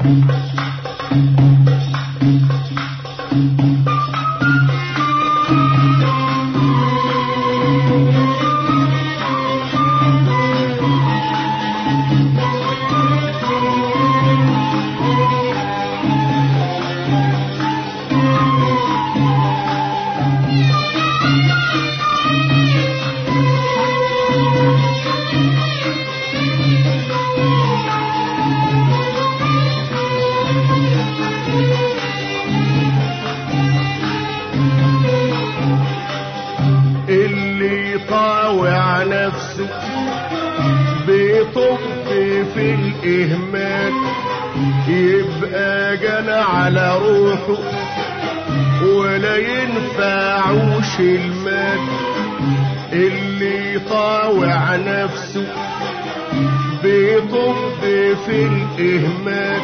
اللي طاوع نفسه بيطب في الإهمال يبقى جنى على روحه ولا ينفعوش المال اللي طاوع نفسه بيطب في الإهمال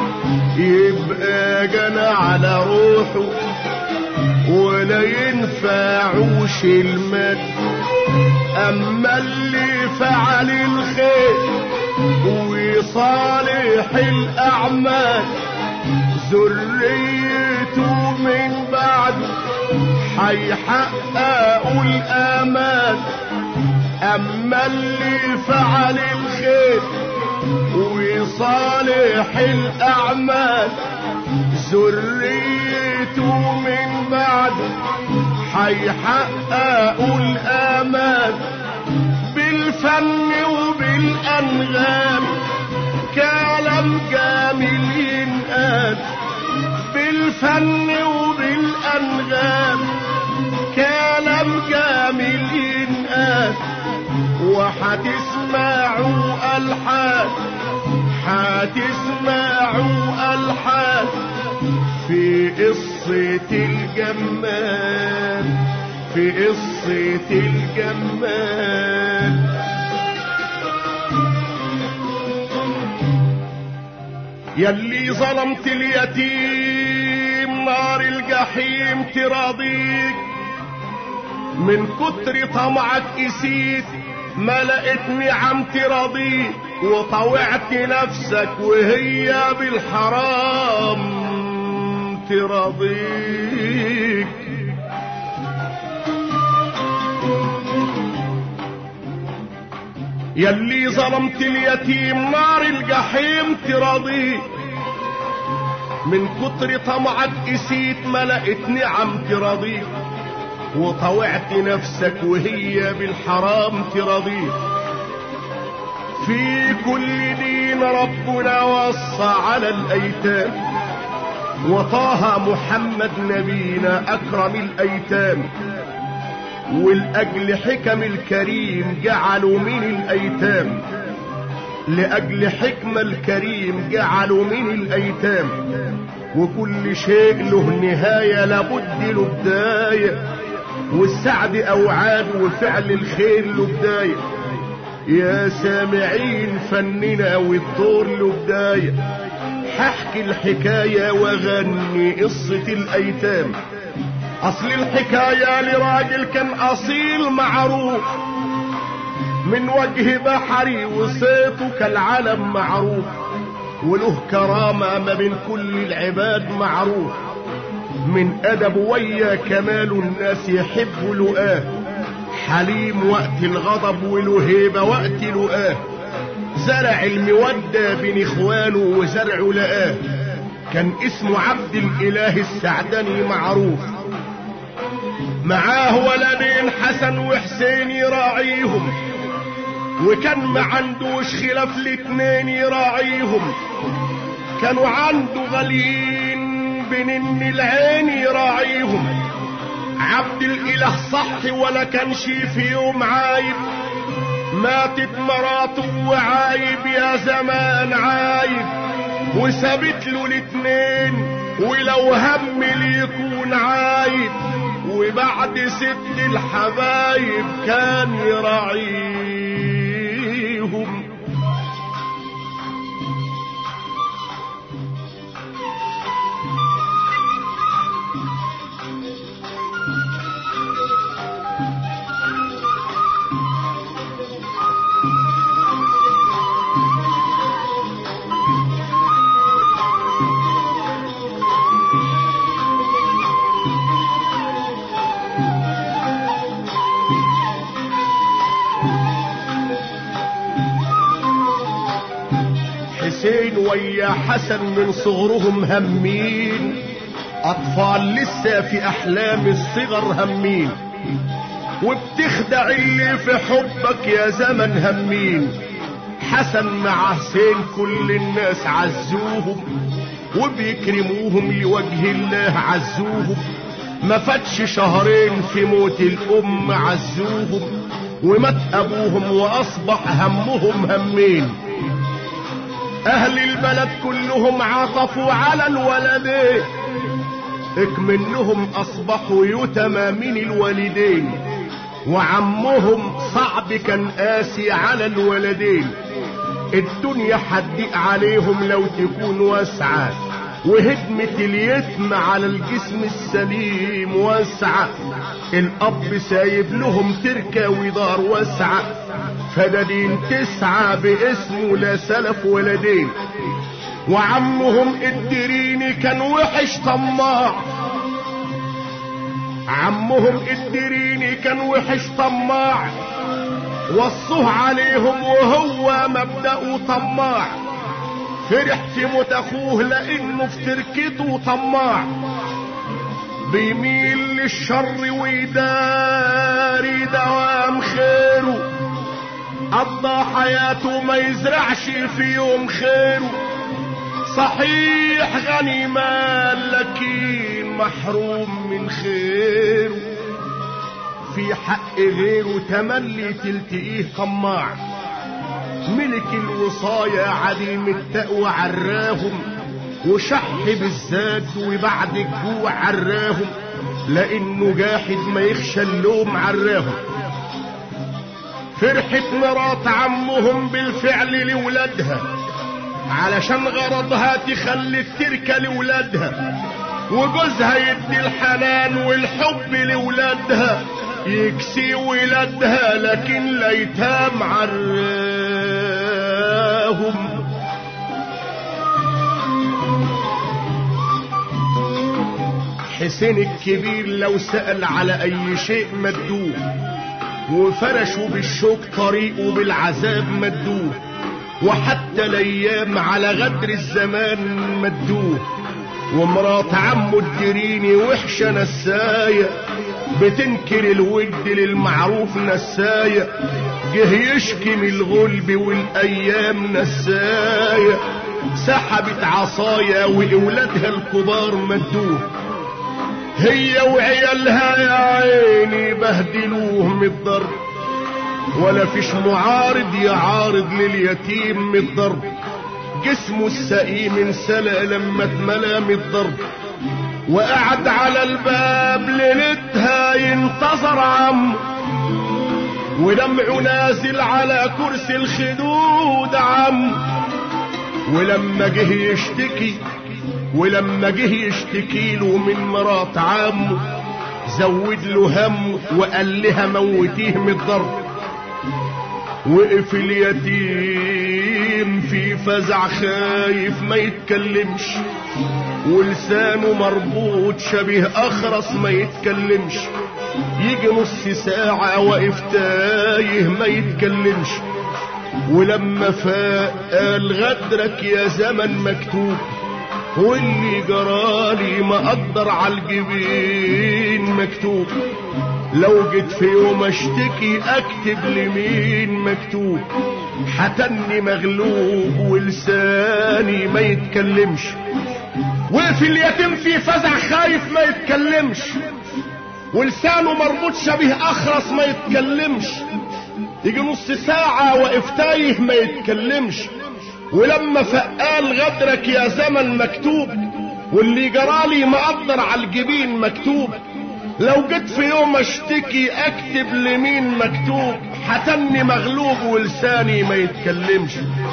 يبقى جنى على روحه ولا ينفعوش المال اما اللي فعل الخير وصالح الاعمال ذريته من بعده حيحققوا الامان اما اللي فعل الخير وصالح الاعمال ذريته من بعد حيحققوا الآمان بالفن وبالأنغام كلام جميل ينقال بالفن وبالأنغام كلام جميل ينقال وحتسمعوا ألحان حتسمعوا ألحان في قصة الجمال في قصة الجمال يلي ظلمت اليتيم نار الجحيم تراضيك من كتر طمعك قسيت ما لقيت نعم تراضيك وطوعت نفسك وهي بالحرام تراضيك يلي ظلمت اليتيم نار الجحيم تراضيك من كتر طمعك قسيت ما لقيت نعم تراضيك وطوعت نفسك وهي بالحرام تراضيك في كل دين ربنا وصى على الايتام وطه محمد نبينا اكرم الايتام والاجل حكم الكريم جعلوا من الايتام لاجل حكم الكريم جعلوا من الايتام وكل شيء له نهايه لابد له بدايه والسعد اوعاد وفعل الخير له بدايه يا سامعين فننا والدور له بدايه هحكي الحكايه واغني قصه الايتام اصل الحكايه لراجل كان اصيل معروف من وجه بحري وصيته كالعلم معروف وله كرامة ما بين كل العباد معروف من أدب ويا كمال الناس يحب لقاه حليم وقت الغضب وله هيبة وقت لقاه زرع المودة بين إخوانه وزرعه لقاه كان اسمه عبد الإله السعدني معروف معاه ولدين حسن وحسين يراعيهم وكان ما عندوش خلاف الاتنين يراعيهم كانوا عنده غاليين بين ان العين يراعيهم عبد الاله صح ولا كانش في يوم عايب ماتت مراته وعايب يا زمان عايب وسابت له الاتنين ولو هم ليكون عايب وبعد ست الحبايب كان يراعيهم ويا حسن من صغرهم همين اطفال لسه في احلام الصغر همين وبتخدع اللي في حبك يا زمن همين حسن مع حسين كل الناس عزوهم وبيكرموهم لوجه الله عزوهم ما فاتش شهرين في موت الام عزوهم ومات ابوهم واصبح همهم همين اهل البلد كلهم عطفوا على الولدين اكمنهم اصبحوا يتمى من الوالدين وعمهم صعب كان قاسي على الولدين الدنيا حدق عليهم لو تكون واسعة وهدمة اليتم على الجسم السليم واسعة الأب سايب لهم تركة ودار واسعة فدادين تسعة باسمه لا سلف ولدين وعمهم الدريني كان وحش طماع عمهم الدريني كان وحش طماع وصوه عليهم وهو مبدأه طماع فرح في موت اخوه لانه في تركته طماع بيميل للشر ويداري دوام خيره قضى حياته ما يزرعش في يوم خيره صحيح غني مال لكن محروم من خيره في حق غيره تملي تلتقيه طماع ملك الوصايا عديم التقوى عراهم وشح بالذات وبعد الجوع عراهم لانه جاحد ما يخشى اللوم عراهم فرحة مرات عمهم بالفعل لولادها علشان غرضها تخلي التركة لولادها وجوزها يدي الحنان والحب لولادها يكسي ولادها لكن ليتام عراهم حسين الكبير لو سأل على أي شيء مدوه وفرشوا بالشوك طريقه بالعذاب مدوه وحتى الايام على غدر الزمان مدوه ومرات عمه الدريني وحشة نساية بتنكر الود للمعروف نساية جه يشكي من الغلب والايام نساية سحبت عصايا واولادها الكبار مدوه هي وعيالها يا عيني بهدلوه من الضرب ولا فيش معارض يعارض لليتيم من الضرب جسمه السقيم انسلى لما اتملى من الضرب وقعد على الباب ليلتها ينتظر عمه ودمعه نازل على كرسي الخدود عمه ولما جه يشتكي ولما جه يشتكي له من مرات عمه زود له هم وقال لها موتيه من الضرب وقف اليتيم في فزع خايف ما يتكلمش ولسانه مربوط شبيه اخرس ما يتكلمش يجي نص ساعة واقف تايه ما يتكلمش ولما فاق قال غدرك يا زمن مكتوب واللي جرالي ما اقدر على الجبين مكتوب لو جيت في يوم اشتكي اكتب لمين مكتوب حتني مغلوب ولساني ما يتكلمش وقف اليتيم في فزع خايف ما يتكلمش ولسانه مربوط شبيه اخرس ما يتكلمش يجي نص ساعة واقف تايه ما يتكلمش ولما فقال غدرك يا زمن مكتوب واللي جرالي ما اقدر على الجبين مكتوب لو جيت في يوم اشتكي اكتب لمين مكتوب حتني مغلوب ولساني ما يتكلمش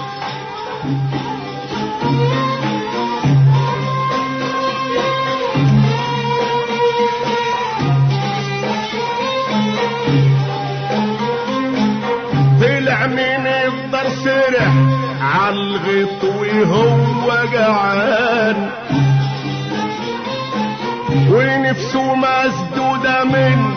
طلع من الدار سرح عالغط وهو جعان ونفسه مسدودة من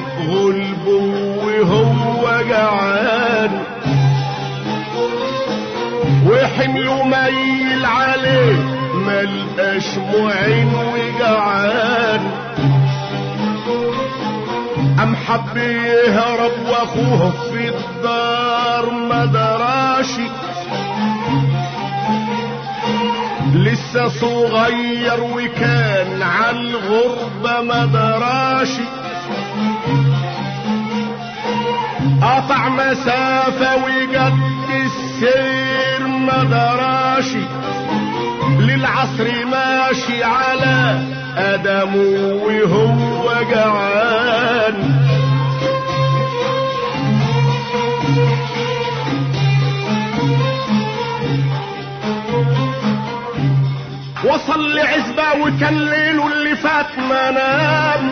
غلبه وهو جعان والحمل ميل عليه ملقاش معين وجعان أم حب يهرب واخوه في الدار ما دراشي لسه صغير وكان على الغربة ما دراشي قطع مسافة وجد السير ما دراشي للعصر ماشي على أدمه وهو جعان وصل لعزبة وكان ليله اللي فات ما نام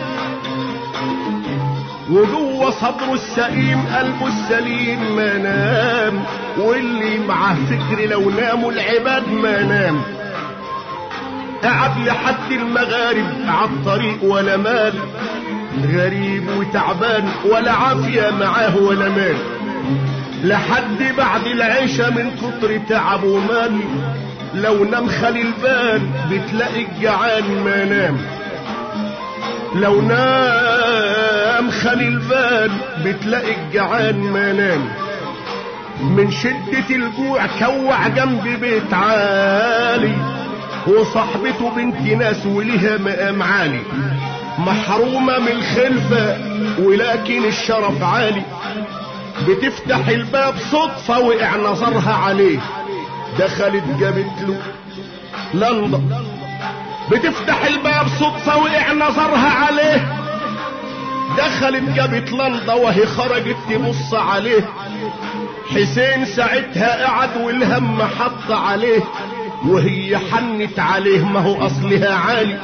وجوه صدره السقيم قلبه السليم ما نام واللي معاه فكر لو ناموا العباد ما نام قعد لحد المغارب عالطريق ولا مال غريب وتعبان ولا عافية معاه ولا مال لحد بعد العيشة من كتر تعب ومال لو نام خلي البال بتلاقي الجعان ما نام لو نام خلي البال بتلاقي الجعان ما نام من شدة الجوع كوع جنب بيت عالي وصاحبته بنت ناس وليها مقام عالي محرومة من الخلفة ولكن الشرف عالي بتفتح الباب صدفة وقع نظرها عليه دخلت جابت له لنضة بتفتح الباب صدفة وقع نظرها عليه دخلت جابت لنضة وهي خرجت تبص عليه حسين ساعتها قعد والهم حط عليه وهي حنت عليه ما هو اصلها عالي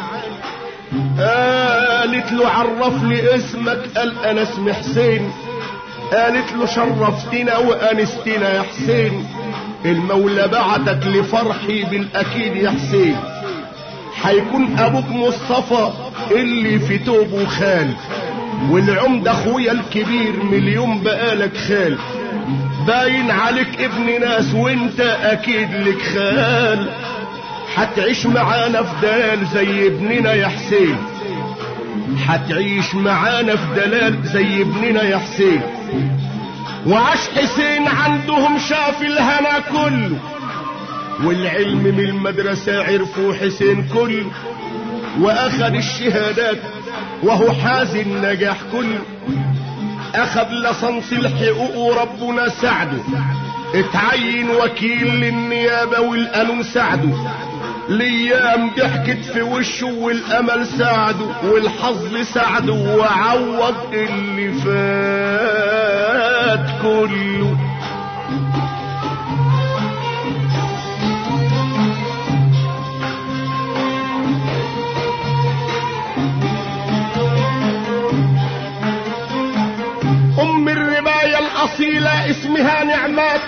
قالت له عرف لي اسمك قال انا اسمي حسين قالت له شرفتنا وانستنا يا حسين المولى بعتك لفرحي بالاكيد يا حسين حيكون ابوك مصطفى اللي في توبه خال والعمدة اخويا الكبير مليون بقالك خال باين عليك ابن ناس وانت اكيد لك خال حتعيش معانا في دلال زي ابننا يا حسين حتعيش معانا في دلال زي ابننا يا حسين وعاش حسين عندهم شاف الهنا كله والعلم من المدرسة عرفوا حسين كله واخذ الشهادات وهو حاز النجاح كله اخذ لصنص الحقوق وربنا ساعده اتعين وكيل للنيابة والقانون ساعده الايام ضحكت في وشه والامل ساعده والحظ ساعده وعوض اللي فات كله ام الرباية الاصيلة اسمها نعمات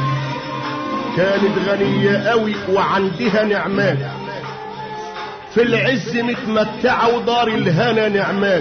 كانت غنية قوي وعندها نعمات في العز متمتعة ودار الهنا نعمات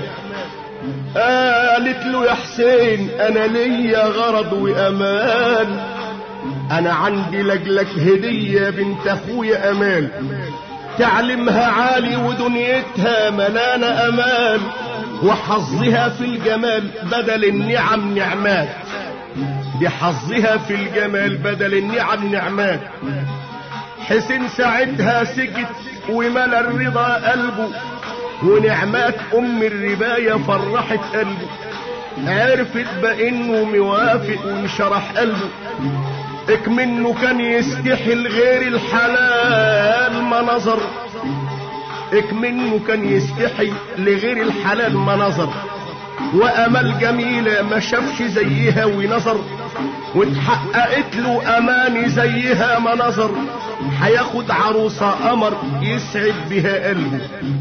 قالت له يا حسين انا ليا غرض وامان انا عندي لجلك هدية بنت اخويا امان تعلمها عالي ودنيتها ملانة امان وحظها في الجمال بدل النعم نعمات دي حظها في الجمال بدل النعم نعمات حسين ساعتها سكت وملا الرضا قلبه ونعمات ام الرباية فرحت قلبه عرفت بانه موافق وانشرح قلبه اكمنه كان يستحي الغير الحلال ما نظر اكمنه كان يستحي لغير الحلال ما نظر وامل جميلة ما شافش زيها ونظر واتحققت له اماني زيها ما نظر هياخد عروسة قمر يسعد بها قلبه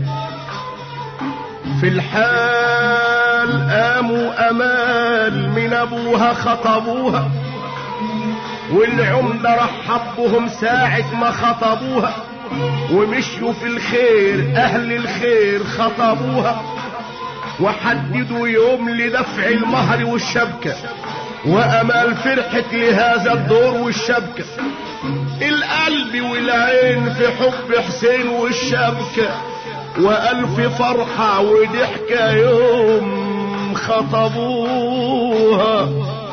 في الحال قاموا امال من ابوها خطبوها والعمدة رحب بهم ساعة ما خطبوها ومشوا في الخير اهل الخير خطبوها وحددوا يوم لدفع المهر والشبكة وامال فرحت لهذا الدور والشبكة القلب والعين في حب حسين والشبكة وألف فرحة وضحكة يوم خطبوها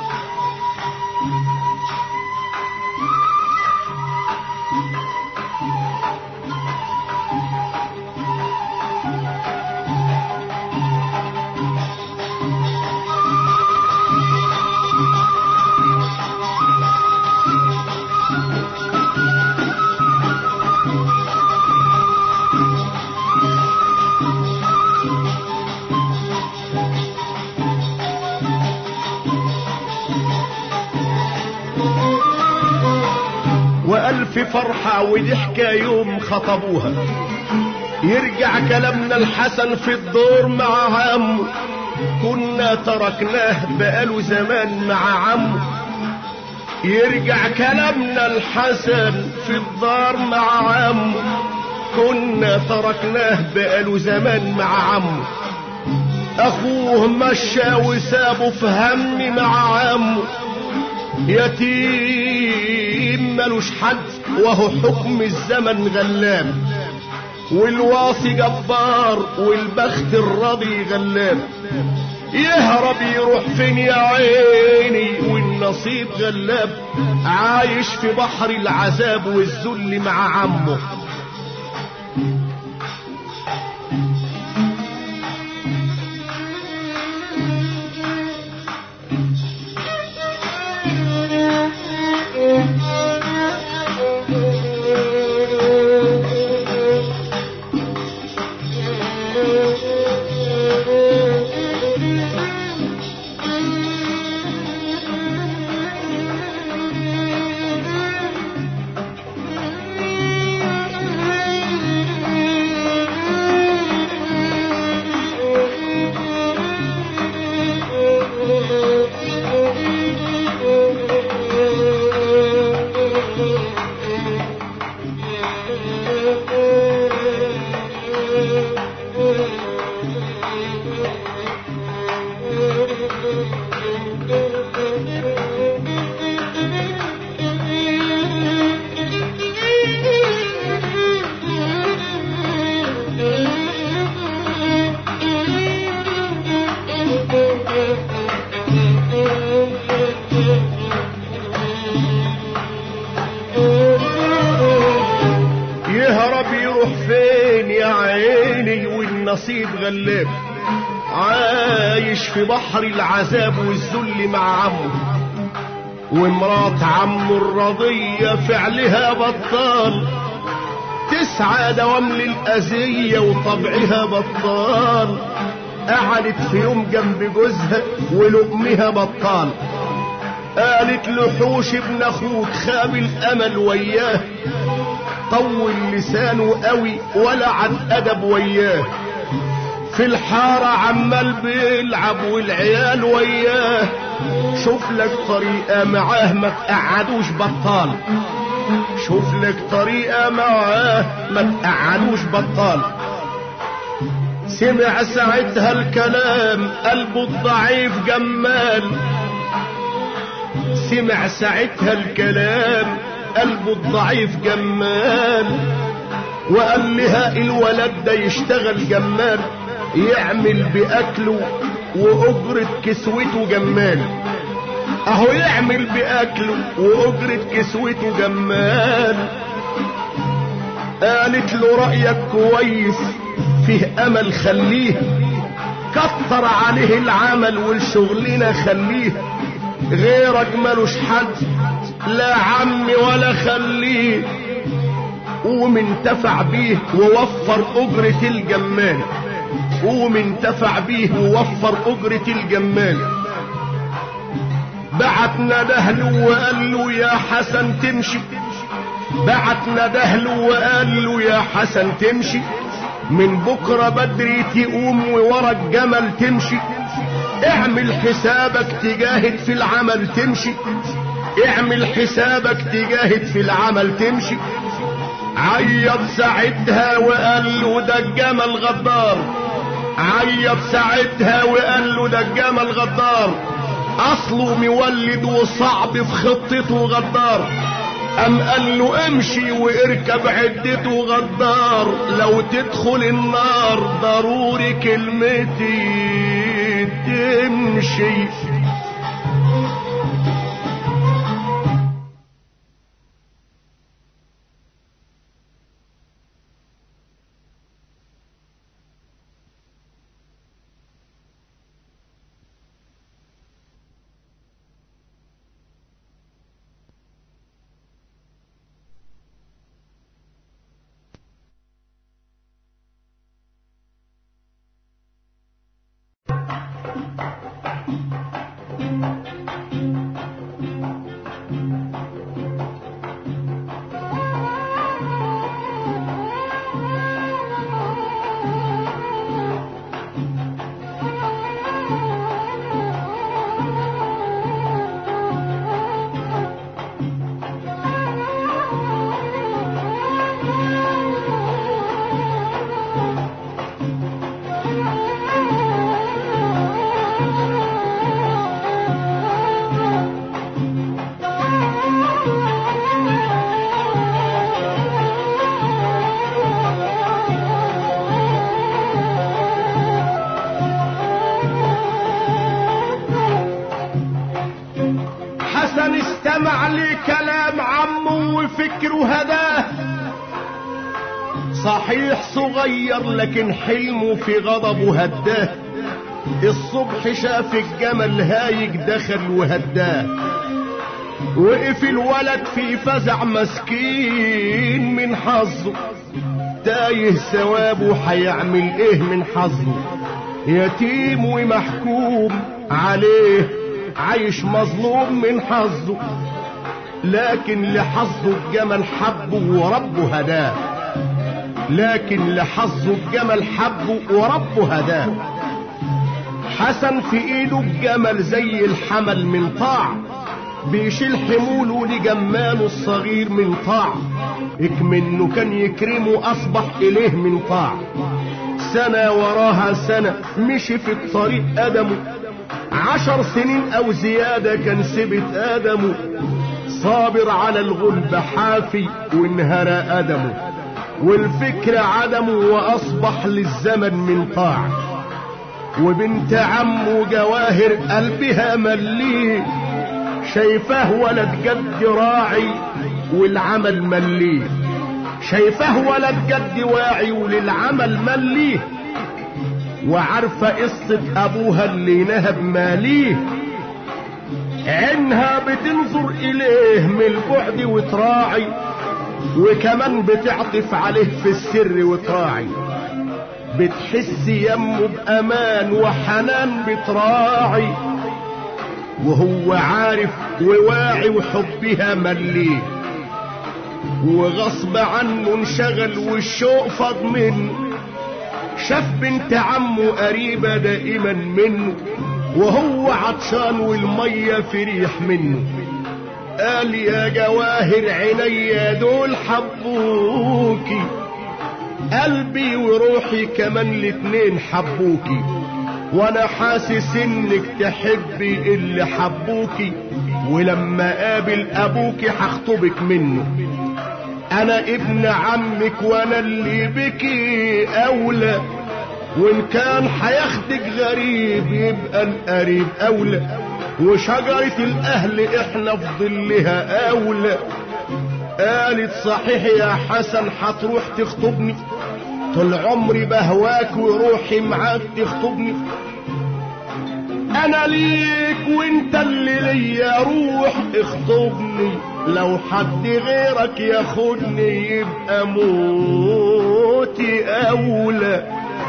وألف فرحة وضحكة يوم خطبوها يرجع كلامنا الحسن في الدور مع عمه كنا تركناه بقاله زمان مع عمه يرجع كلامنا الحسن في الدار مع عمه كنا تركناه بقاله زمان مع عمه اخوه مشى وسابه في هم مع عمه يتيم ملوش حد وهو حكم الزمن غلام والواصي جبار والبخت الراضي غلام يهرب يروح فين يا عيني والنصيب غلاب عايش في بحر العذاب والذل مع عمه يهرب يروح فين يا عيني والنصيب غلاب عايش في بحر العذاب والذل مع عمه ومرات عمه الرضية فعلها بطال تسعى دوام للأذية وطبعها بطال قعدت في يوم جنب جوزها ولقمها بطال قالت لحوش ابن اخوك خاب الامل وياه طول لسانه قوي ولا عن ادب وياه في الحارة عمال بيلعب والعيال وياه شوف لك طريقة معاه ما تقعدوش بطال شوف لك طريقة معاه ما تقعدوش بطال سمع ساعتها الكلام قلبه الضعيف جمال سمع ساعتها الكلام قلبه الضعيف جمال وقال لها الولد ده يشتغل جمال يعمل بأكله وأجرة كسوته جمال اهو يعمل بأكله وأجرة كسوته جمال قالت له رأيك كويس فيه أمل خليه كتر عليه العمل والشغلنا خليه غيرك ملوش حد لا عمي ولا خليه قوم انتفع بيه ووفر أجرة الجمال قوم انتفع بيه ووفر أجرة الجمال بعتنا دهله وقال له يا حسن تمشي بعتنا دهله وقال له يا حسن تمشي من بكرة بدري تقوم وورا الجمل تمشي اعمل حسابك تجاهد في العمل تمشي اعمل حسابك تجاهد في العمل تمشي عيط ساعتها وقال له ده الجمل غدار عيط ساعتها وقال له ده الجمل غدار اصله مولد وصعب في خطته غدار أم قال له امشي واركب عدته غدار لو تدخل النار ضروري كلمتي تمشي حسن استمع لكلام عمه وفكره هداه صحيح صغير لكن حلمه في غضبه هداه الصبح شاف الجمل هايج دخل وهداه وقف الولد في فزع مسكين من حظه تايه ثوابه هيعمل ايه من حظه يتيم ومحكوم عليه عايش مظلوم من حظه لكن لحظه الجمل حبه وربه هداه لكن لحظه الجمل حبه وربه هداه حسن في ايده الجمل زي الحمل من طاع بيشيل حموله لجماله الصغير من طاع اكمنه كان يكرمه اصبح اليه من طاع سنة وراها سنة مشي في الطريق ادمه عشر سنين او زيادة كان سبت ادمه صابر على الغلب حافي وانهرى ادمه والفكر عدمه واصبح للزمن من طاع وبنت عمه جواهر قلبها مليه شايفاه ولد جد راعي والعمل مليه شايفاه ولد جد واعي وللعمل مليه وعارفة قصة أبوها اللي نهب ماليه عينها بتنظر إليه من البعد وتراعي وكمان بتعطف عليه في السر وتراعي بتحس يمه بأمان وحنان بتراعي وهو عارف وواعي وحبها مليه وغصب عنه انشغل والشوق فاض منه شاف بنت عمه قريبة دائما منه وهو عطشان والمية في ريح منه قال يا جواهر عينيا دول حبوكي قلبي وروحي كمان الاتنين حبوكي وانا حاسس انك تحبي اللي حبوكي ولما قابل ابوكي هخطبك منه انا ابن عمك وانا اللي بكي اولى وان كان هياخدك غريب يبقى القريب اولى وشجرة الاهل احنا في ظلها اولى قالت صحيح يا حسن هتروح تخطبني طول عمري بهواك وروحي معاك تخطبني انا ليك وانت اللي ليا روح اخطبني لو حد غيرك ياخدني يبقى موتي اولى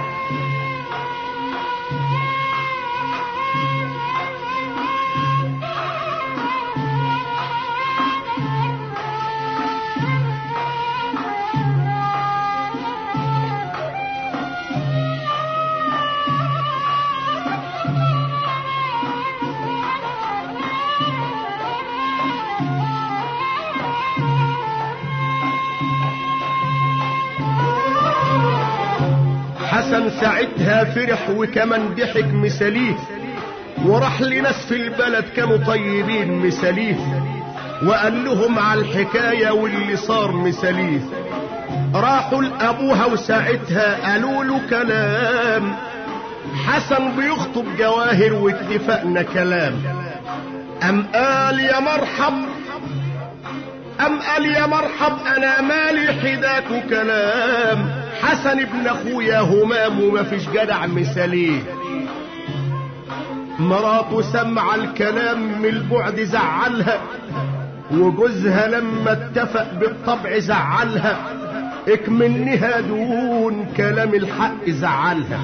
حسن ساعتها فرح وكمان ضحك مثاليه وراح لناس في البلد كانوا طيبين مثاليه وقال لهم على الحكاية واللي صار مثاليه راحوا لأبوها وساعتها قالوا له كلام حسن بيخطب جواهر واتفقنا كلام أم قال يا مرحب أم قال يا مرحب أنا مالي حداك كلام حسن ابن أخويا همام وما فيش جدع مثاليه مراته سمع الكلام من البعد زعلها وجوزها لما اتفق بالطبع زعلها اكمنها دون كلام الحق زعلها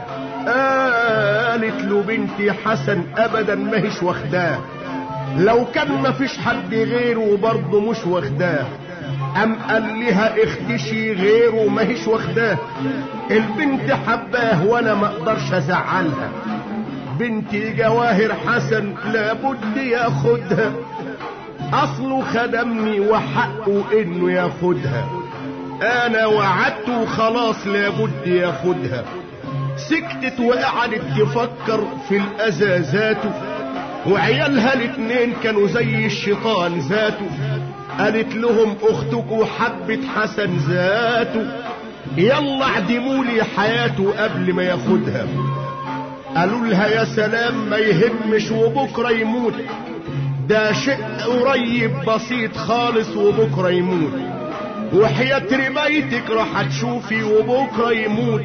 قالت له بنتي حسن ابدا ما هيش واخداه لو كان ما فيش حد غيره برضه مش واخداه ام قال لها اختشي غيره ما هيش واخداه البنت حباه وانا ما اقدرش ازعلها بنتي جواهر حسن لابد ياخدها اصله خدمني وحقه انه ياخدها انا وعدته خلاص لابد ياخدها سكتت وقعدت تفكر في الاذى ذاته وعيالها الاتنين كانوا زي الشيطان ذاته قالت لهم اختكوا حبت حسن ذاته يلا اعدمولي حياته قبل ما ياخدها قالوا لها يا سلام ما يهمش وبكره يموت ده شيء قريب بسيط خالص وبكره يموت وحياة ربايتك راح تشوفي وبكره يموت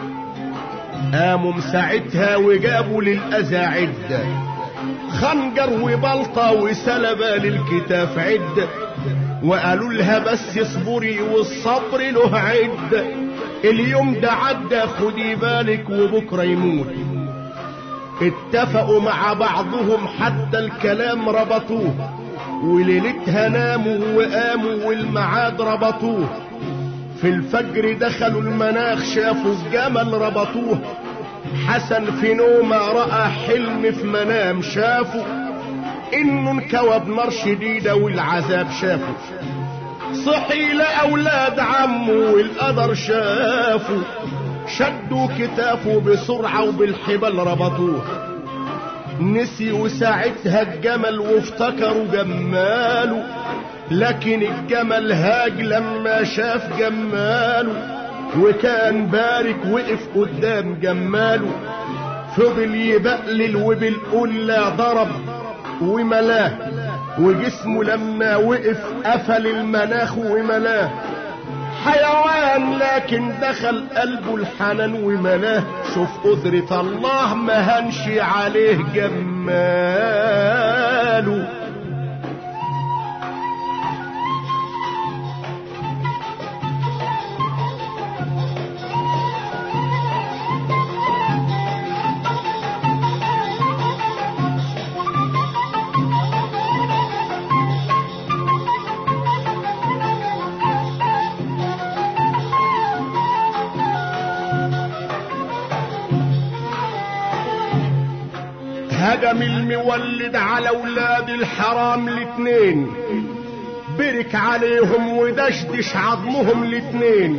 قاموا مساعتها وجابوا للأذى عدة خنجر وبلطة وسلبة للكتاف عدة وقالوا لها بس اصبري والصبر له عدة اليوم ده عدى خدي بالك وبكرة يموت اتفقوا مع بعضهم حتى الكلام ربطوه وليلتها ناموا وقاموا والمعاد ربطوه في الفجر دخلوا المناخ شافوا الجمل ربطوه حسن في نومه رأى حلم في منام شافه انه انكوى بنار شديدة والعذاب شافه صحي لأولاد عمه والقدر شافه شدوا كتافه بسرعة وبالحبل ربطوه نسيوا ساعتها الجمل وافتكروا جماله لكن الجمل هاج لما شاف جماله وكان بارك وقف قدام جماله فضل يبقلل وبالقلة ضرب وملاه وجسمه لما وقف قفل المناخ وملاه حيوان لكن دخل قلبه الحنان وملاه شوف قدرة الله ما هنشي عليه جماله هجم المولد على اولاد الحرام الاتنين برك عليهم ودشدش عظمهم الاتنين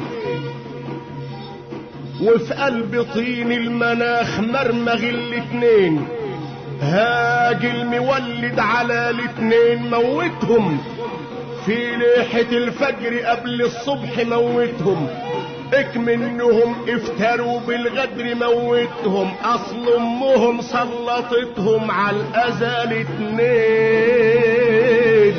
وفي قلب طين المناخ مرمغ الاتنين هاج المولد على الاتنين موتهم في ليحة الفجر قبل الصبح موتهم اكمنهم افتروا بالغدر موتهم اصل امهم سلطتهم على الاذى الاتنين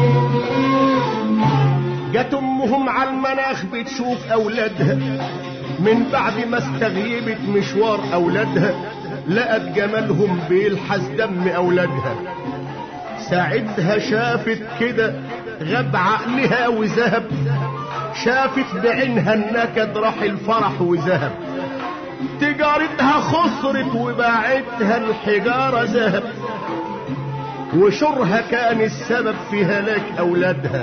جت امهم على المناخ بتشوف اولادها من بعد ما استغيبت مشوار اولادها لقت جمالهم بيلحس دم اولادها ساعتها شافت كده غاب عقلها وذهب شافت بعينها النكد راح الفرح وذهب تجارتها خسرت وباعتها الحجارة ذهب وشرها كان السبب في هلاك أولادها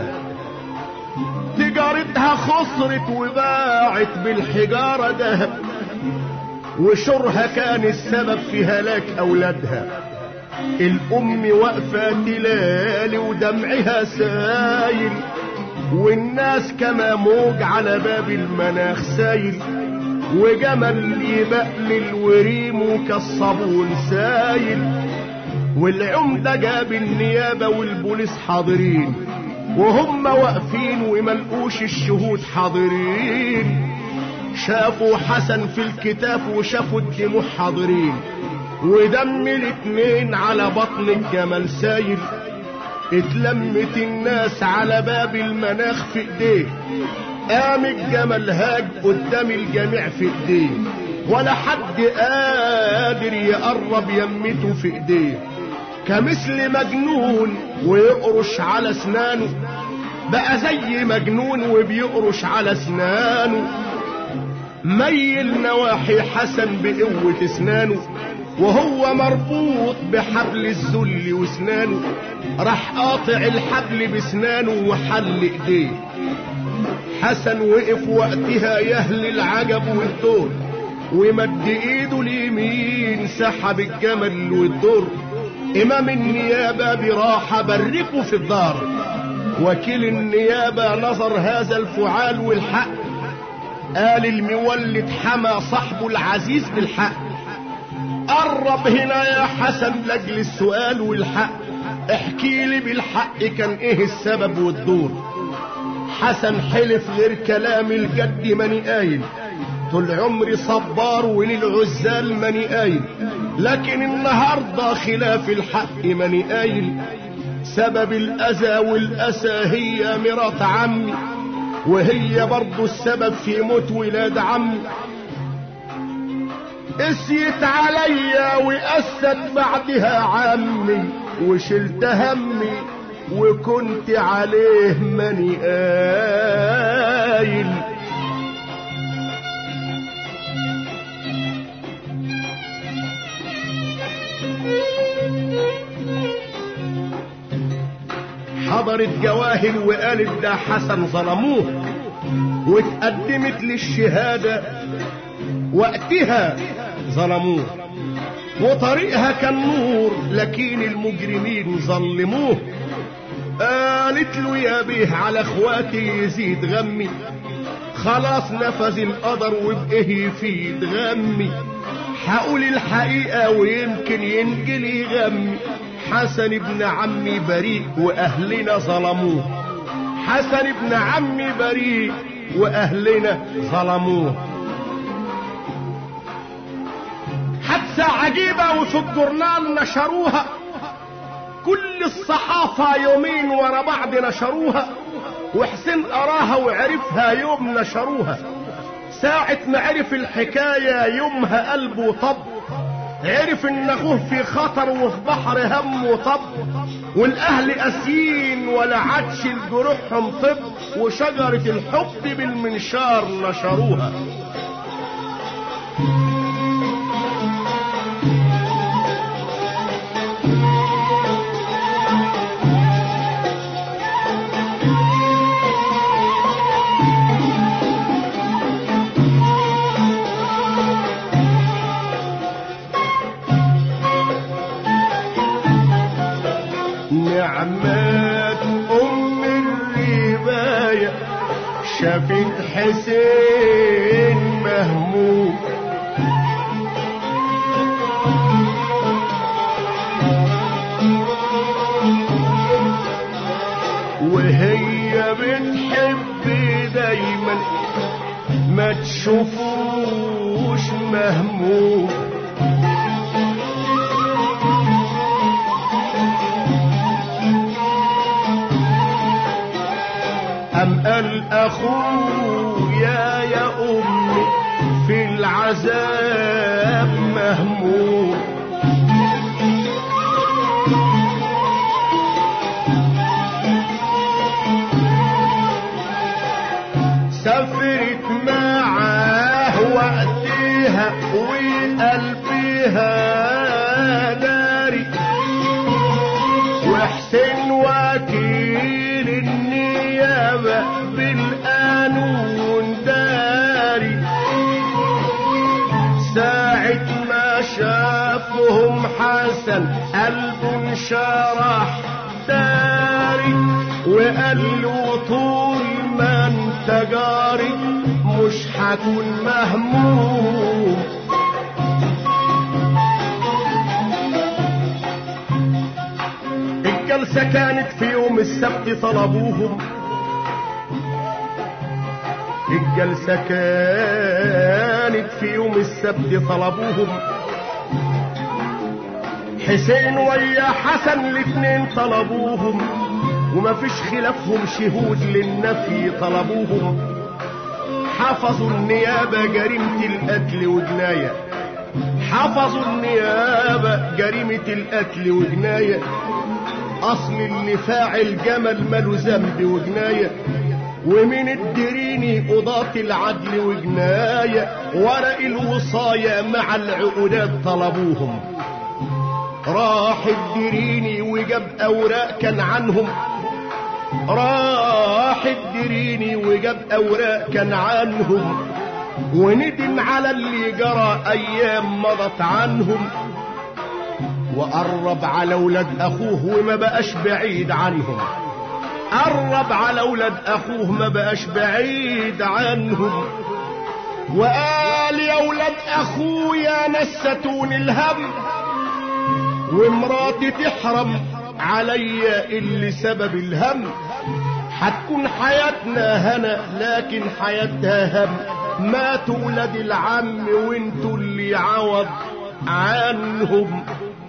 تجارتها خسرت وباعت بالحجارة ذهب وشرها كان السبب في هلاك أولادها الأم واقفة تلالي ودمعها سايل والناس كما موج على باب المناخ سايل وجمل يبقلل وريمه كالصابون سايل والعمدة جاب النيابة والبوليس حاضرين وهم واقفين وملقوش الشهود حاضرين شافوا حسن في الكتاب وشافوا الدموع حاضرين ودم الاتنين على بطن الجمل سايل اتلمت الناس على باب المناخ في ايديه قام الجمل هاج قدام الجميع في ايديه ولا حد قادر يقرب يمته في ايديه كمثل مجنون ويقرش على اسنانه بقى زي مجنون وبيقرش على اسنانه ميل نواحي حسن بقوة اسنانه وهو مربوط بحبل الذل واسنانه راح قاطع الحبل باسنانه وحل ايديه حسن وقف وقتها يهل العجب والدور ومد ايده اليمين سحب الجمل والدور امام النيابة براحة بركه في الدار وكيل النيابة نظر هذا الفعال والحق قال المولد حمى صاحبه العزيز بالحق قرب هنا يا حسن لاجل السؤال والحق احكي لي بالحق كان ايه السبب والدور حسن حلف غير كلام الجد ماني قايل طول عمري صبار وللعزال ماني قايل لكن النهارده خلاف الحق ماني قايل سبب الاذى والاسى هي مرات عمي وهي برضو السبب في موت ولاد عمي قسيت عليا وقست بعدها عمي وشلت همي وكنت عليه ماني قايل حضرت جواهر وقالت ده حسن ظلموه واتقدمت للشهادة وقتها ظلموه وطريقها كان نور لكن المجرمين ظلموه قالت له يا بيه على اخواتي يزيد غمي خلاص نفذ القدر وبإيه يفيد غمي هقول الحقيقة ويمكن ينجلي غمي حسن ابن عمي بريء واهلنا ظلموه حسن ابن عمي بريء واهلنا ظلموه حادثة عجيبة وفي الجورنال نشروها كل الصحافة يومين ورا بعض نشروها وحسين قراها وعرفها يوم نشروها ساعة ما عرف الحكاية يومها قلبه طب عرف ان اخوه في خطر وفي بحر هم وطب والاهل قاسيين ولا عادش لجروحهم طب وشجرة الحب بالمنشار نشروها نعمات ام الرباية شافت حسين مهموم وهي بتحب دايما ما تشوفوش مهموم أم قال أخويا يا أمي العذاب مهموم سافرت معاه وقتها وقلبها داري وحسين وكيل النيابة بالقانون داري ساعة ما شافهم حسن قلبه انشرح داري وقال له طول ما انت جاري مش هكون مهموم الجلسة كانت في يوم السبت طلبوهم الجلسة كانت في يوم السبت طلبوهم حسين ويا حسن الاتنين طلبوهم وما فيش خلافهم شهود للنفي طلبوهم حفظوا النيابة جريمة القتل وجناية حفظوا النيابة جريمة القتل وجناية أصل اللي فاعل جمل ماله ذنب وجناية ومن الدريني قضاة العدل وجناية ورق الوصاية مع العقودات طلبوهم راح الدريني وجاب أوراق كان عنهم راح الدريني وجاب أوراق كان عنهم وندم على اللي جرى أيام مضت عنهم وقرب على ولاد أخوه وما بقاش بعيد عنهم قرب على ولاد أخوه ما بقاش بعيد عنهم وقال يا ولاد أخويا نستون الهم ومراتي تحرم عليا اللي سبب الهم هتكون حياتنا هنا لكن حياتها هم ماتوا ولاد العم وانتوا اللي عوض عنهم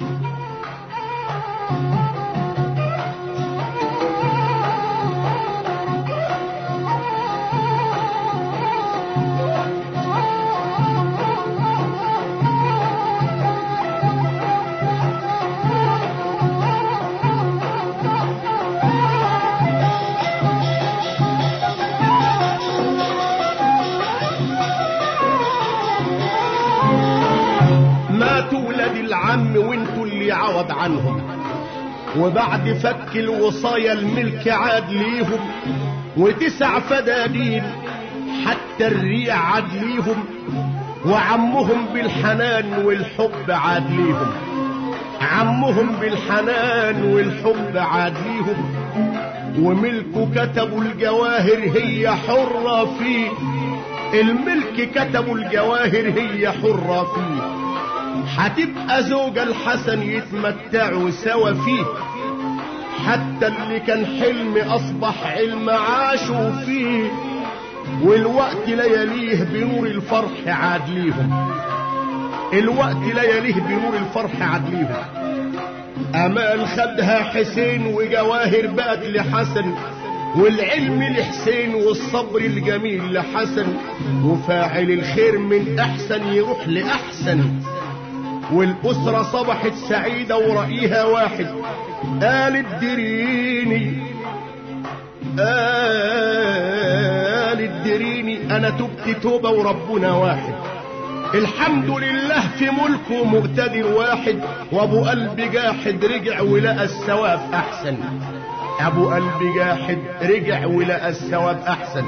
ماتوا ولاد العم وانتوا اللي عوض عنهم وبعد فك الوصايا الملك عاد ليهم وتسع فدادين حتى الريع عاد ليهم وعمهم بالحنان والحب عاد ليهم عمهم بالحنان والحب عاد ليهم وملكه كتبوا الجواهر هي حرة فيه الملك كتبوا الجواهر هي حرة فيه هتبقى زوجة الحسن يتمتعوا سوا فيه حتى اللي كان حلم أصبح علم عاشوا فيه والوقت لياليه بنور الفرح عاد ليهم الوقت لياليه بنور الفرح عاد ليهم أمال خدها حسين وجواهر بقت لحسن والعلم لحسين والصبر الجميل لحسن وفاعل الخير من أحسن يروح لأحسن والأسرة صبحت سعيدة ورأيها واحد قال الدريني قال الدريني أنا تبت توبة وربنا واحد الحمد لله في ملكه مقتدر واحد وابو قلب جاحد رجع ولقى الثواب احسن ابو قلب جاحد رجع ولقى الثواب احسن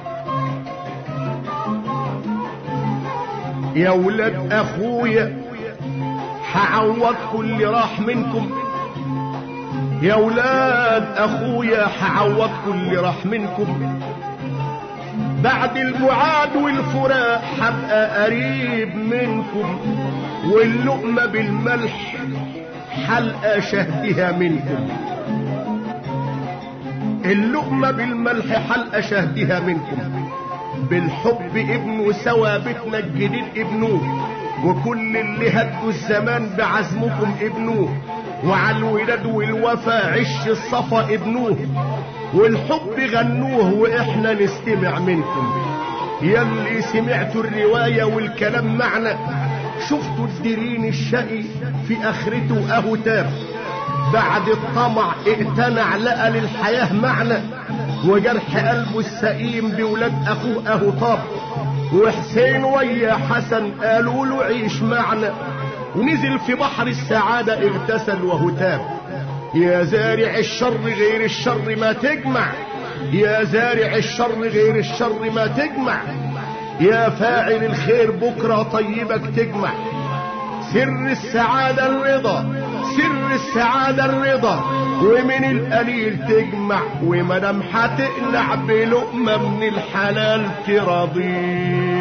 يا ولاد اخويا هعوض كل راح منكم يا ولاد اخويا هعوض كل راح منكم بعد البعاد والفراق هبقى قريب منكم واللقمة بالملح حلقة شهدها منكم اللقمة بالملح حلقة شهدها منكم بالحب ابنه ثوابتنا الجديد ابنوه وكل اللي هدوا الزمان بعزمكم ابنوه وعلى الولاد والوفا عش الصفا ابنوه والحب غنوه واحنا نستمع منكم يلي سمعتوا الرواية والكلام معنى شفتوا الديرين الشقي في اخرته اهو تاب بعد الطمع اقتنع لقى للحياة معنى وجرح قلبه السقيم بولاد اخوه اهو طاب وحسين ويا حسن قالوا له عيش معنا ونزل في بحر السعادة اغتسل وهو تاب يا زارع الشر غير الشر ما تجمع يا زارع الشر غير الشر ما تجمع يا فاعل الخير بكرة طيبك تجمع سر السعادة الرضا سر السعادة الرضا ومن القليل تجمع ومدام هتقلع بلقمة من الحلال ترضيه